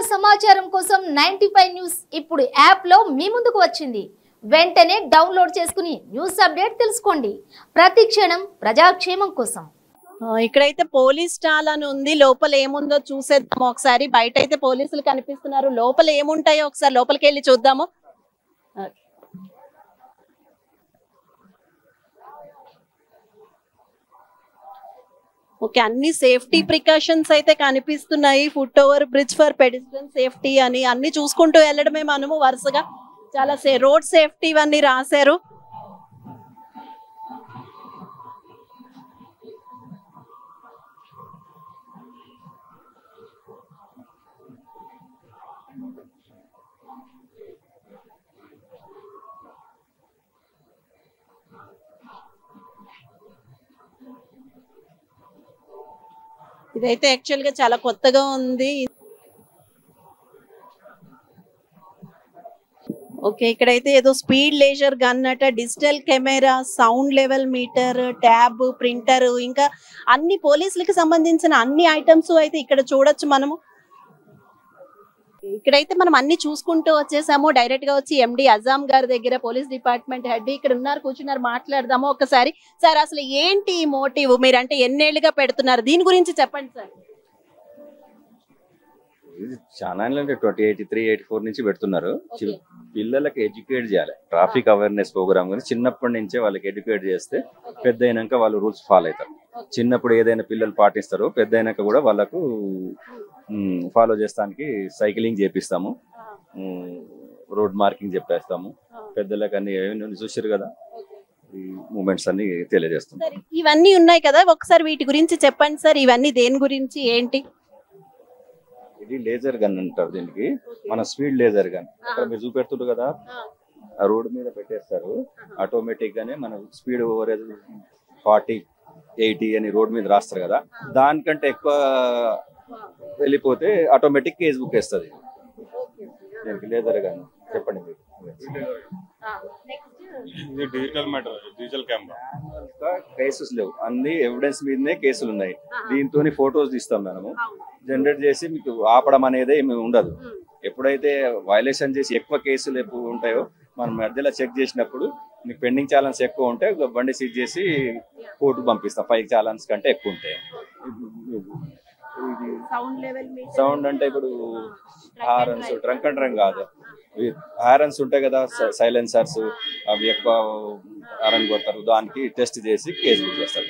సమాచారం కోసం ninety news ఇప్పుడు యాప్ లో మీ ముందుకు వచ్చింది వెంటనే డౌన్లోడ్ చేసుకుని న్యూస్ అప్డేట్ తెలుసుకోండి ప్రతి క్షణం ప్రజాక్షేమం కోసం ఆ, ఇక్కడైతే పోలీస్ స్టాల్ అని ఉంది లోపల ఏముందో చూసేద్దాము ఒకసారి బయట అయితే పోలీసులు కనిపిస్తున్నారు లోపల ఏముంటాయో ఒకసారి లోపలికి వెళ్ళి చూద్దాము ఓకే. ఓకే అన్ని సేఫ్టీ ప్రికాషన్స్ అయితే కనిపిస్తున్నాయి foot over bridge for pedestrian safety అని అన్ని చూసుకుంటూ వెళ్ళడమే మనము వరుసగా చాలా సే రోడ్ సేఫ్టీ ఇవన్నీ రాశారు ఇదైతే యాక్చువల్ గా చాలా కొత్తగా ఉంది ఓకే ఇక్కడైతే ఏదో స్పీడ్ లేజర్ గన్ అట digital camera sound level meter tab printer ఇంకా అన్ని పోలీసులకి సంబంధించిన అన్ని ఐటమ్స్ అయితే ఇక్కడ చూడొచ్చు మనము ఇక్కడైతే మనం అన్ని చూసుకుంటూ వచ్చేసాము డైరెక్ట్ గా వచ్చి ఎండి అజాం గారి దగ్గర పోలీస్ డిపార్ట్మెంట్ హెడ్ ఇక్కడ ఉన్నారు కూర్చున్నారు మాట్లాడదాము ఒకసారి సార్ అసలు ఏంటి ఈ మోటివ్ మీరు అంటే ఎన్నేళ్లుగా పెడుతున్నారు దీని గురించి చెప్పండి సార్ ఇది చాలా అంటే twenty eighty three eighty four నుంచి పెడుతున్నారు చి- Okay. పిల్లలకి ఎడ్యుకేట్ చేయాలి ట్రాఫిక్ అవేర్నెస్ ప్రోగ్రామ్ కానీ చిన్నప్పటి నుంచే వాళ్ళకి ఎడ్యుకేట్ చేస్తే పెద్ద అయినాక వాళ్ళు రూల్స్ ఫాలో అవుతారు చిన్నప్పుడు ఏదైనా పిల్లలు పాటిస్తారో పెద్ద అయినాక కూడా వాళ్ళకు ఫాలో చేస్తానికి సైక్లింగ్ చేపిస్తాము రోడ్ మార్కింగ్ చెప్పేస్తాము పెద్దలకు అన్ని ఏమైనా చూసారు కదా ఈ మూమెంట్స్ అన్ని తెలియజేస్తాం సార్ ఇవన్నీ ఉన్నాయి కదా ఒకసారి వీటి గురించి చెప్పండి సార్ ఇవన్నీ దేని గురించి ఏంటి ఇది లేజర్ గన్ అంటారు దీనికి మన స్పీడ్ లేజర్ గన్ అక్కడ మీరు చూపెడుతుండ్రు కదా ఆ రోడ్ మీద పెట్టేస్తారు ఆటోమేటిక్ గానే మన స్పీడ్ ఓవరేజ్ ఫార్టీ ఎయిటీ అని రోడ్ మీద రాస్తారు కదా దానికంటే ఎక్కువ వెళ్ళిపోతే ఆటోమేటిక్ కేస్ బుక్ వేస్తుంది దీనికి లేదర్ గన్ చెప్పండి మీరు ఇది digital matter digital camera cases లేవు అన్ని ఎవిడెన్స్ మీదనే కేసులు ఉన్నాయి దీంతో ఫొటోస్ తీస్తాం మనము జనరేట్ చేసి మీకు ఆపడం అనేది ఏమి ఉండదు ఎప్పుడైతే వైలేషన్ చేసి ఎక్కువ కేసులు ఎప్పుడు ఉంటాయో మనం మధ్యలో చెక్ చేసినప్పుడు మీకు పెండింగ్ చాలన్స్ ఎక్కువ ఉంటే ఒక బండి సీజ్ చేసి కోర్టు పంపిస్తాం ఫైవ్ చాలన్స్ కంటే ఎక్కువ ఉంటాయి ఇది సౌండ్ లెవెల్ సౌండ్ అంటే ఇప్పుడు హారన్స్ ట్రంక్ అండ్ డ్రంక్ కాదు హారన్స్ ఉంటాయి కదా సైలెన్సర్స్ అవి ఎక్కువ హారన్ కొడతారు దానికి టెస్ట్ చేసి కేసు బుక్ చేస్తారు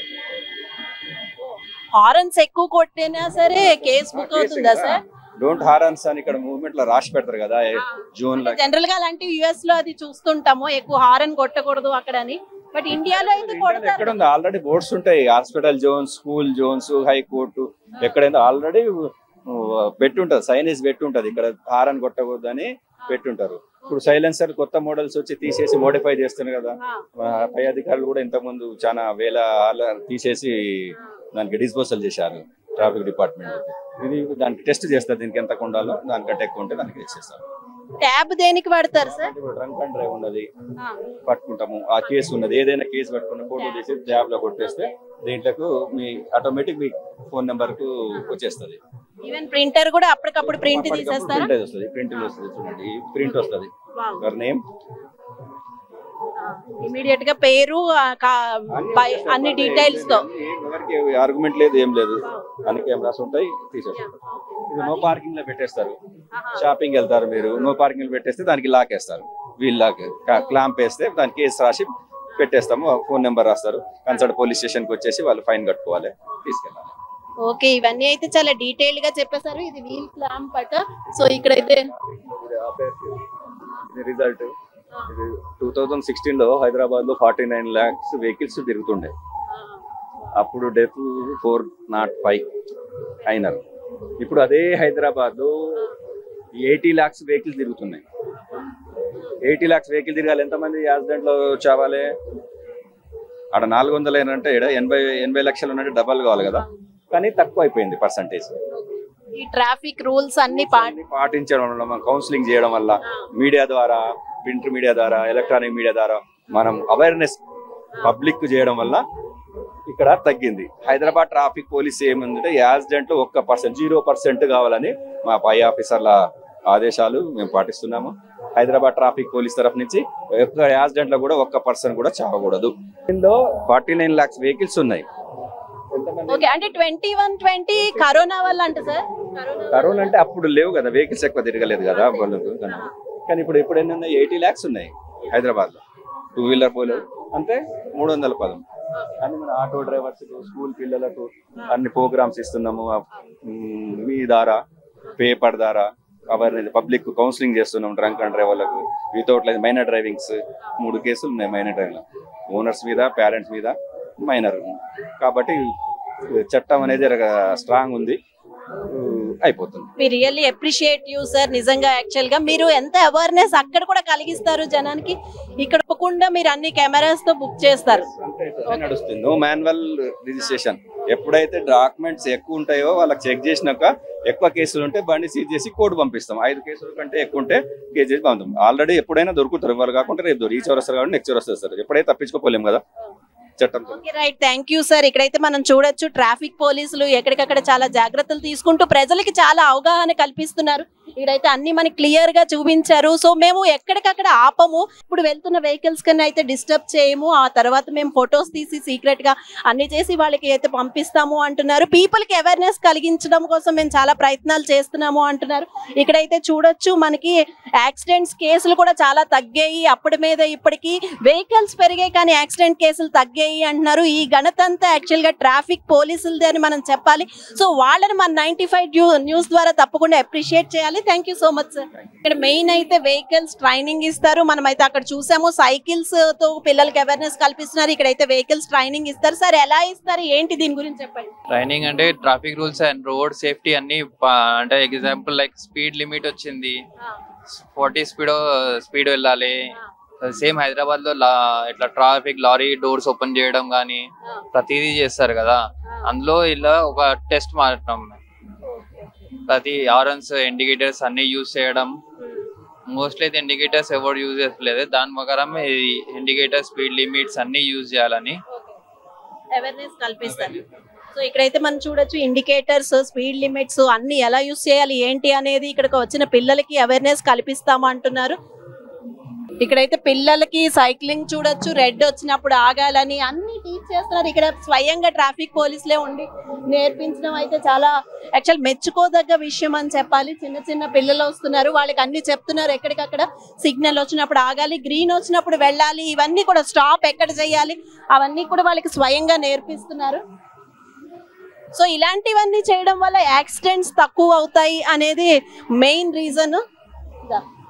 హారన్స్ ఎక్కువ కొట్టినా సరే కేసు బుక్ అవుతుందా సార్ డోంట్ హారన్స్ అని ఇక్కడ మూవ్మెంట్ లో రాసి పెడతారు కదా జోన్ లో జనరల్ గా అలాంటి యుఎస్ లో అది చూస్తుంటాము ఎక్కువ హారన్ కొట్టకూడదు అక్కడ అని బట్ ఇండియాలో అయితే ఎక్కడ కొడతారు ఉంది ఆల్రెడీ బోర్డ్స్ ఉంటాయి hospital zones school zones high court ఎక్కడైనా ఆల్రెడీ పెట్టుంటది సైనేజ్ పెట్టుంటది ఇక్కడ హారన్ కొట్టకూడదని పెట్టుంటారు ఇప్పుడు సైలెన్సర్ కొత్త మోడల్స్ వచ్చి తీసేసి మోడిఫై చేస్తున్నారు కదా మన పై అధికారులు కూడా ఇంతకుముందు చాలా వేల ఆల తీసేసి దానికి డిస్పోజల్ చేశారు ట్రాఫిక్ డిపార్ట్మెంట్ ఇది దానికి టెస్ట్ చేస్తారు దీనికి ఎంత ఉండాలో దానికంటే ఎక్కువ ఉంటే దానికి ఇచ్చేస్తారు ట్యాబ్ దేనికి వాడతారు సార్ ఇప్పుడు డ్రంక్ అండ్ డ్రైవ్ ఉన్నది పట్టుకుంటాము ఆ కేసు ఉన్నది ఏదైనా కేసు పట్టుకున్న ఫోటో తీసి జాబ్ లో కొట్టేస్తే దీంట్లోకి మీ ఆటోమేటిక్ మీ ఫోన్ నెంబర్ కు వచ్చేస్తుంది ఈవెన్ ప్రింటర్ కూడా అప్పటికప్పుడు ప్రింట్ తీసేస్తారా ప్రింట్ వస్తుంది ప్రింట్ వస్తుంది చూడండి ప్రింట్ వస్తుంది యువర్ నేమ్ ఇమీడియట్ గా పేరు ఆ, కా- పై- అన్ని డీటెయిల్స్ తో ఎవరికి ఆర్గ్యుమెంట్ లేదు ఏం లేదు అన్ని కెమెరాస్ ఉంటాయి తీసేస్తారు ఇది నో పార్కింగ్ లో పెట్టేస్తారు షాపింగ్ వెళ్తారు మీరు నో పార్కింగ్ లో పెట్టేస్తే దానికి లాక్ వేస్తారు వీల్ లాక్ క్లాంప్ వేస్తే దానికి కేసు రాసి పెట్టేస్తాము ఫోన్ నెంబర్ రాస్తారు కన్సల్ట్ పోలీస్ స్టేషన్ కి వచ్చేసి వాళ్ళు ఫైన్ కట్టుకోవాలి తీసుకెళ్ళాలి ఓకే ఇవన్నీ అయితే చాలా డీటెయిల్ గా చెప్పేశారు ఇది వీల్ క్లాంప్ అట సో ఇక్కడైతే రిజల్ట్ ఇది టూ థౌజండ్ సిక్స్టీన్ లో హైదరాబాద్ లో ఫార్టీ నైన్ ల్యాక్స్ వెహికల్స్ తిరుగుతుండే అప్పుడు డెత్ ఫోర్ నాట్ ఫైవ్ అయినారు ఇప్పుడు అదే హైదరాబాద్ లో ఎయిటీ ల్యాక్స్ వెహికల్స్ తిరుగుతున్నాయి ఎయిటీ ల్యాక్స్ వెహికల్ తిరగాలి ఎంతమంది యాక్సిడెంట్ లో చావాలి ఆడ నాలుగు వందలు అంటే ఈడ ఎనభై ఎనభై లక్షలు ఉన్నట్టు డబల్ కావాలి కదా కానీ తక్కువ అయిపోయింది పర్సంటేజ్ ఈ ట్రాఫిక్ రూల్స్ అన్ని పా అన్ని పాటించడం వల్ల మనం కౌన్సిలింగ్ చేయడం వల్ల మీడియా ద్వారా ప్రింట్ మీడియా ద్వారా ఎలక్ట్రానిక్ మీడియా ద్వారా మనం అవేర్నెస్ పబ్లిక్ చేయడం వల్ల ఇక్కడ తగ్గింది హైదరాబాద్ ట్రాఫిక్ పోలీస్ ఏముందంటే యాక్సిడెంట్ ఒక్క పర్సెంట్ జీరో పర్సెంట్ కావాలని మా పై ఆఫీసర్ల ఆదేశాలు మేము పాటిస్తున్నాము హైదరాబాద్ ట్రాఫిక్ పోలీస్ తరఫు నుంచి ఒక్క యాక్సిడెంట్ లో కూడా ఒక్క పర్సన్ కూడా చావకూడదు ఇందులో ఫార్టీ నైన్ లాక్స్ వెహికల్స్ ఉన్నాయి ఓకే అంటే ట్వంటీ వన్ ట్వంటీ కరోనా వల్ల అంట సార్ కరోనా అంటే అప్పుడు లేవు కదా వెహికల్స్ ఎక్కువ తిరగలేదు కదా వాళ్ళకు కనుక. కానీ ఇప్పుడు ఎప్పుడు ఎన్ని ఉన్నాయి ఎయిటీ ల్యాక్స్ ఉన్నాయి హైదరాబాద్ లో టూ వీలర్ పోలే అంటే మూడు వందల పదం అన్ని మన ఆటో డ్రైవర్స్ స్కూల్ పిల్లలకు అన్ని ప్రోగ్రామ్స్ ఇస్తున్నాము ఆ, మ్, మీ ద్వారా పేపర్ ద్వారా అవేర్నెస్ పబ్లిక్ కౌన్సిలింగ్ చేస్తున్నాం డ్రంక్ అండ్ డ్రైవర్లకు వితౌట్ లైన్ మైనర్ డ్రైవింగ్స్ మూడు కేసులు ఉన్నాయి మైనర్ డ్రైవింగ్ ఓనర్స్ మీద పేరెంట్స్ మీద మైనర్ కాబట్టి చట్టం అనేది స్ట్రాంగ్ ఉంది అయిపోతుంది we really appreciate you sir నిజంగా యాక్చువల్ గా మీరు ఎంత అవేర్నెస్ అక్కడ కూడా కలిగిస్తారు జనానికి ఇక్కడ తప్పకుండా మీరు అన్ని కెమెరాస్ తో బుక్ చేస్తారు అదే నడుస్తుంది నో మాన్యువల్ రిజిస్ట్రేషన్ ఎప్పుడైతే డాక్యుమెంట్స్ ఎక్కువ ఉంటాయో వాళ్ళకి చెక్ చేసినాక ఎక్కువ కేసులు ఉంటే బండి సీజ్ చేసి కోర్టు పంపిస్తాం ఐదు కేసుల కంటే ఎక్కువ ఉంటే కేసు చేసి పంపుతాం ఆల్రెడీ ఎప్పుడైనా దొరుకుతారు ఇవాళ కాకుండా రేపు దొరికి ఈచవర్ వస్తారు కాబట్టి నెక్స్ట్ వస్తారు సార్ ఎప్పుడైతే తప్పించుకోలేం కదా చట్టంతో okay right thank you sir ఇక్కడైతే మనం చూడొచ్చు ట్రాఫిక్ పోలీసులు ఎక్కడికక్కడ చాలా జాగ్రత్తలు తీసుకుంటూ ప్రజలకి చాలా అవగాహన కల్పిస్తున్నారు ఇక్కడైతే అన్ని మనకి క్లియర్ గా చూపించారు సో మేము ఎక్కడికక్కడ ఆపము ఇప్పుడు వెళ్తున్న వెహికల్స్ కన్నా అయితే డిస్టర్బ్ చేయము ఆ తర్వాత మేము ఫొటోస్ తీసి సీక్రెట్ గా అన్ని చేసి వాళ్ళకి అయితే పంపిస్తాము అంటున్నారు పీపుల్ కి అవేర్నెస్ కలిగించడం కోసం మేము చాలా ప్రయత్నాలు చేస్తున్నాము అంటున్నారు ఇక్కడైతే చూడొచ్చు మనకి యాక్సిడెంట్స్ కేసులు కూడా చాలా తగ్గాయి అప్పటి మీద ఇప్పటికి వెహికల్స్ పెరిగాయి కానీ యాక్సిడెంట్ కేసులు తగ్గాయి అంటున్నారు ఈ ఘనతంతా యాక్చువల్ గా ట్రాఫిక్ పోలీసులదే అని మనం చెప్పాలి సో వాళ్ళని మన నైన్టీ ఫైవ్ న్యూస్ ద్వారా తప్పకుండా అప్రిషియేట్ చేయాలి thank you so much sir ఇక్కడ మెయిన్ అయితే వెహికల్స్ ట్రైనింగ్ ఇస్తారు మనం అయితే అక్కడ చూసాము సైకిల్స్ తో పిల్లలకి అవేర్నెస్ కల్పిస్తున్నారు ఇక్కడైతే వెహికల్స్ ట్రైనింగ్ ఇస్తారు సార్ ఎలా ఇస్తారు ఏంటి దీని గురించి చెప్పండి ట్రైనింగ్ అంటే traffic rules and road safety అన్ని పా- అంటే ఎగ్జాంపుల్ లైక్ స్పీడ్ లిమిట్ వచ్చింది ఫార్టీ స్పీడ్ స్పీడ్ వెళ్ళాలి సేమ్ హైదరాబాద్ లో లా- ఇట్లా ట్రాఫిక్ లారీ డోర్స్ ఓపెన్ చేయడం కానీ ప్రతిదీ చేస్తారు కదా అందులో ఇలా ఒక టెస్ట్ మాట్లాడటం ప్రతి ఆరన్స్ ఇండికేటర్స్ అన్ని యూజ్ చేయడం మోస్ట్లీ అయితే ఇండికేటర్స్ ఎవరు యూజ్ చేయట్లేదు దాని ప్రకారం ఇది ఇండికేటర్ స్పీడ్ లిమిట్స్ అన్ని యూజ్ చేయాలని అవేర్నెస్ కల్పిస్తారు సో ఇక్కడైతే మనం చూడొచ్చు ఇండికేటర్స్ స్పీడ్ లిమిట్స్ అన్ని ఎలా యూస్ చేయాలి ఏంటి అనేది ఇక్కడికి వచ్చిన పిల్లలకి అవేర్నెస్ కల్పిస్తాము అంటున్నారు ఇక్కడైతే పిల్లలకి సైక్లింగ్ చూడొచ్చు రెడ్ వచ్చినప్పుడు ఆగాలని అన్ని టీచ్ చేస్తున్నారు ఇక్కడ స్వయంగా ట్రాఫిక్ పోలీసులే ఉండి నేర్పించడం అయితే చాలా యాక్చువల్ మెచ్చుకోదగ్గ విషయం అని చెప్పాలి చిన్న చిన్న పిల్లలు వస్తున్నారు వాళ్ళకి అన్ని చెప్తున్నారు ఎక్కడికక్కడ సిగ్నల్ వచ్చినప్పుడు ఆగాలి గ్రీన్ వచ్చినప్పుడు వెళ్ళాలి ఇవన్నీ కూడా స్టాప్ ఎక్కడ చేయాలి అవన్నీ కూడా వాళ్ళకి స్వయంగా నేర్పిస్తున్నారు సో ఇలాంటివన్నీ చేయడం వల్ల యాక్సిడెంట్స్ తక్కువ అవుతాయి అనేది మెయిన్ రీజన్